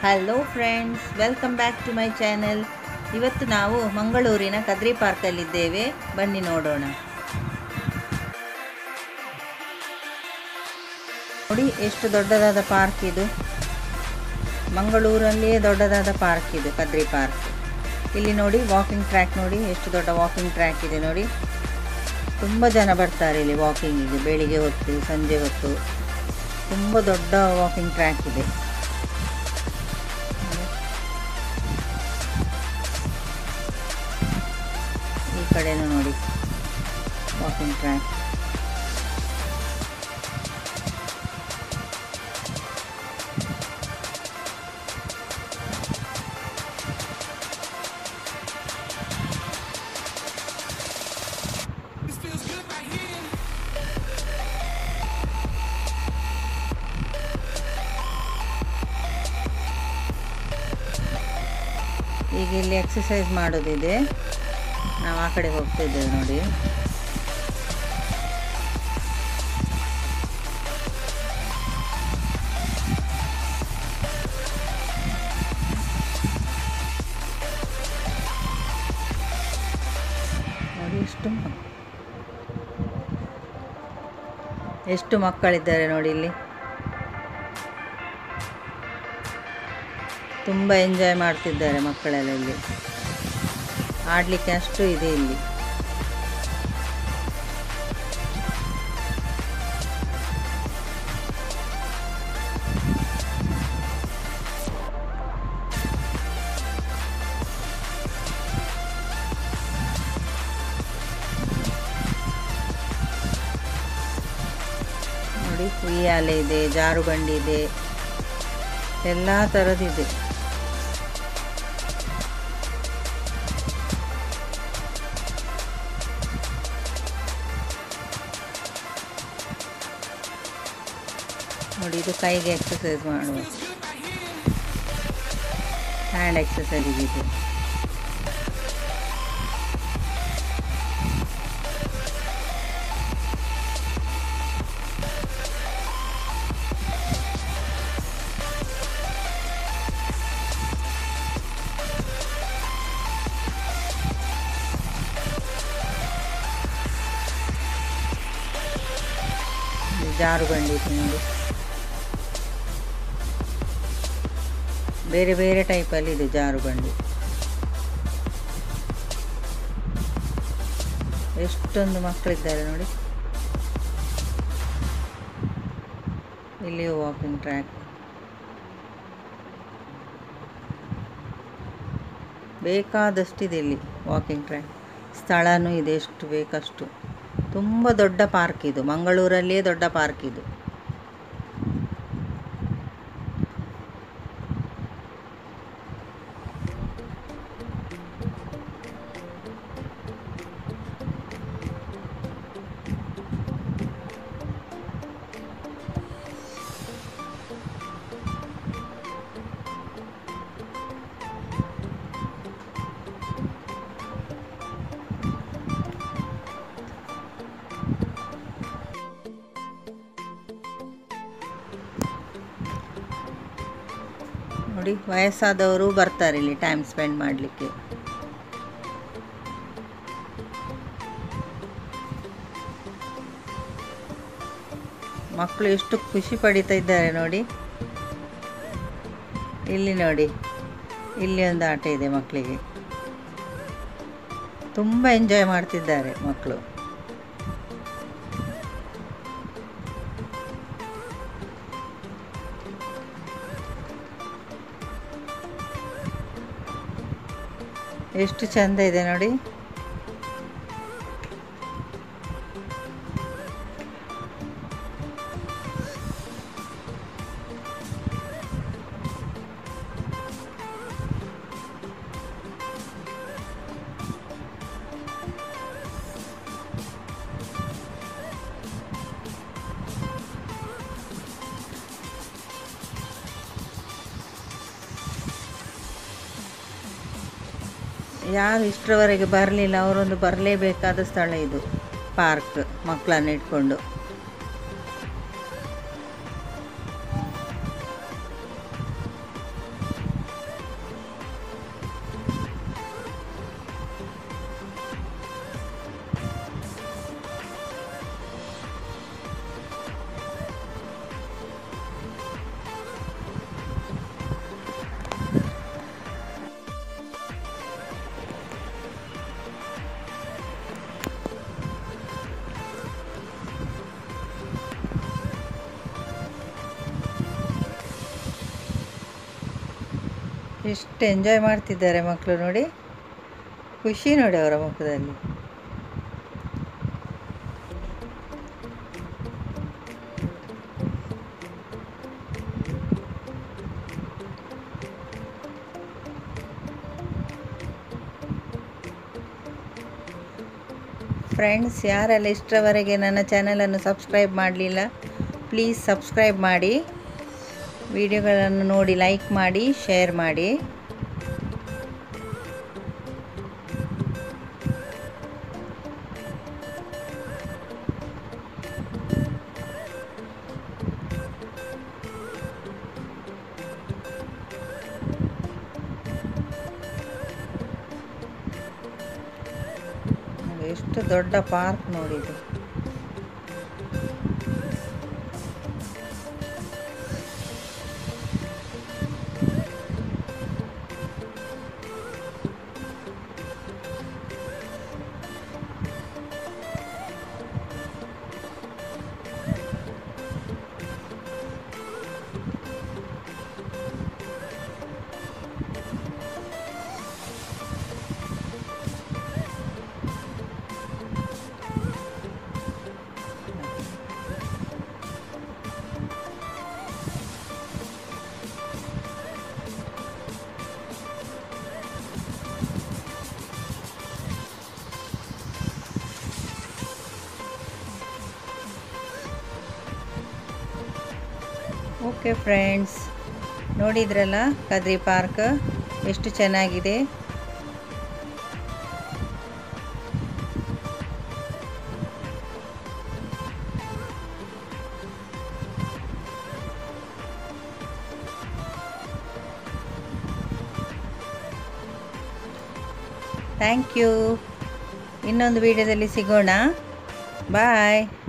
hello friends welcome back to my channel ಇವತ್ತು ನಾವು ಮಂಗಳೂರಿನ ಕದ್ರಿ ಪಾರ್ಕಲ್ಲಿದ್ದೇವೆ ಬನ್ನಿ ನೋಡೋಣ ನೋಡಿ ಎಷ್ಟು ದೊಡ್ಡದಾದ ಪಾರ್ಕ್ ಇದು ಮಂಗಳೂರಲ್ಲಿಯೇ ದೊಡ್ಡದಾದ ಪಾರ್ಕ್ ಇದು ಕದ್ರಿ ಪಾರ್ಕ್ ಇಲ್ಲಿ ನೋಡಿ ವಾಕಿಂಗ್ ಟ್ರ್ಯಾಕ್ ನೋಡಿ ಎಷ್ಟು ದೊಡ್ಡ ವಾಕಿಂಗ್ ಟ್ರ್ಯಾಕ್ ಇದೆ ನೋಡಿ ತುಂಬ ಜನ ಬರ್ತಾರೆ ಇಲ್ಲಿ ವಾಕಿಂಗಿಗೆ ಬೆಳಿಗ್ಗೆ ಹೊತ್ತು ಸಂಜೆ ಹೊತ್ತು ತುಂಬ ದೊಡ್ಡ ವಾಕಿಂಗ್ ಟ್ರ್ಯಾಕ್ ಇದೆ ಈ ಕಡೆನೂ ನೋಡಿ ವಾಕಿಂಗ್ ಟ್ರ್ಯಾಕ್ ಈಗ ಇಲ್ಲಿ ಎಕ್ಸಸೈಸ್ ಮಾಡೋದಿದೆ ನಾವು ಆ ಕಡೆ ಹೋಗ್ತಿದ್ದೇವೆ ನೋಡಿ ನೋಡಿ ಎಷ್ಟು ಮಕ್- ಎಷ್ಟು ಮಕ್ಕಳಿದ್ದಾರೆ ನೋಡಿ ಇಲ್ಲಿ ತುಂಬ ಎಂಜಾಯ್ ಮಾಡ್ತಿದ್ದಾರೆ ಮಕ್ಕಳೆಲ್ಲ ಇಲ್ಲಿ ಆಡಲಿಕ್ಕೆ ಅಷ್ಟು ಇದೆ ಇಲ್ಲಿ ನೋಡಿ ಉಯ್ಯಾಲೆ ಇದೆ ಜಾರುಬಂಡಿ ಇದೆ ಎಲ್ಲ ಥರದಿದೆ ನೋಡಿ ಇದು ಕೈಗೆ ಎಕ್ಸಸೈಸ್ ಮಾಡುವ ಹ್ಯಾಂಡ್ ಎಕ್ಸಸೈಸ್ ಇದೆ ಇದು ಜಾರುಬಂಡಿ ಇದೆ ನೋಡಿ ಬೇರೆ ಬೇರೆ ಟೈಪಲ್ಲಿ ಇದೆ ಜಾರುಬಂಡಿ ಎಷ್ಟೊಂದು ಮಕ್ಕಳಿದ್ದಾರೆ ನೋಡಿ ಇಲ್ಲಿಯೂ ವಾಕಿಂಗ್ ಟ್ರ್ಯಾಕ್ ಬೇಕಾದಷ್ಟಿದೆ ಇಲ್ಲಿ ವಾಕಿಂಗ್ ಟ್ರ್ಯಾಕ್ ಸ್ಥಳನೂ ಇದೆ ಎಷ್ಟು ಬೇಕಷ್ಟು ತುಂಬ ದೊಡ್ಡ ಪಾರ್ಕ್ ಇದು ಮಂಗಳೂರಲ್ಲಿಯೇ ದೊಡ್ಡ ಪಾರ್ಕ್ ಇದು ನೋಡಿ ವಯಸ್ಸಾದವರು ಬರ್ತಾರೆ ಇಲ್ಲಿ ಟೈಮ್ ಸ್ಪೆಂಡ್ ಮಾಡಲಿಕ್ಕೆ ಮಕ್ಕಳು ಎಷ್ಟು ಖುಷಿ ಪಡಿತಾ ಇದ್ದಾರೆ ನೋಡಿ ಇಲ್ಲಿ ನೋಡಿ ಇಲ್ಲಿ ಒಂದು ಆಟ ಇದೆ ಮಕ್ಕಳಿಗೆ ತುಂಬ ಎಂಜಾಯ್ ಮಾಡ್ತಿದ್ದಾರೆ ಮಕ್ಕಳು ಎಷ್ಟು ಚಂದ ಇದೆ ನೋಡಿ ಯಾರು ಇಷ್ಟರವರೆಗೆ ಬರಲಿಲ್ಲ ಅವರೊಂದು ಬರಲೇಬೇಕಾದ ಸ್ಥಳ ಇದು ಪಾರ್ಕ್ ಮಕ್ಕಳನ್ನ ಇಟ್ಕೊಂಡು ಎಷ್ಟು ಎಂಜಾಯ್ ಮಾಡ್ತಿದ್ದಾರೆ ಮಕ್ಕಳು ನೋಡಿ ಖುಷಿ ನೋಡಿ ಅವರ ಮುಖದಲ್ಲಿ ಫ್ರೆಂಡ್ಸ್ ಯಾರೆಲ್ಲ ಇಷ್ಟರವರೆಗೆ ನನ್ನ ಚಾನಲನ್ನು ಸಬ್ಸ್ಕ್ರೈಬ್ ಮಾಡಲಿಲ್ಲ ಪ್ಲೀಸ್ ಸಬ್ಸ್ಕ್ರೈಬ್ ಮಾಡಿ ವಿಡಿಯೋಗಳನ್ನು ನೋಡಿ ಲೈಕ್ ಮಾಡಿ ಶೇರ್ ಮಾಡಿ ನೋಡಿ, ಎಷ್ಟು ದೊಡ್ಡ ಪಾರ್ಕ್ ನೋಡಿದ್ದು ಓಕೆ ಫ್ರೆಂಡ್ಸ್ ನೋಡಿದ್ರಲ್ಲ ಕದ್ರಿ ಪಾರ್ಕ್ ಎಷ್ಟು ಚೆನ್ನಾಗಿದೆ ಥ್ಯಾಂಕ್ ಯು ಇನ್ನೊಂದು ವಿಡಿಯೋದಲ್ಲಿ ಸಿಗೋಣ ಬಾಯ್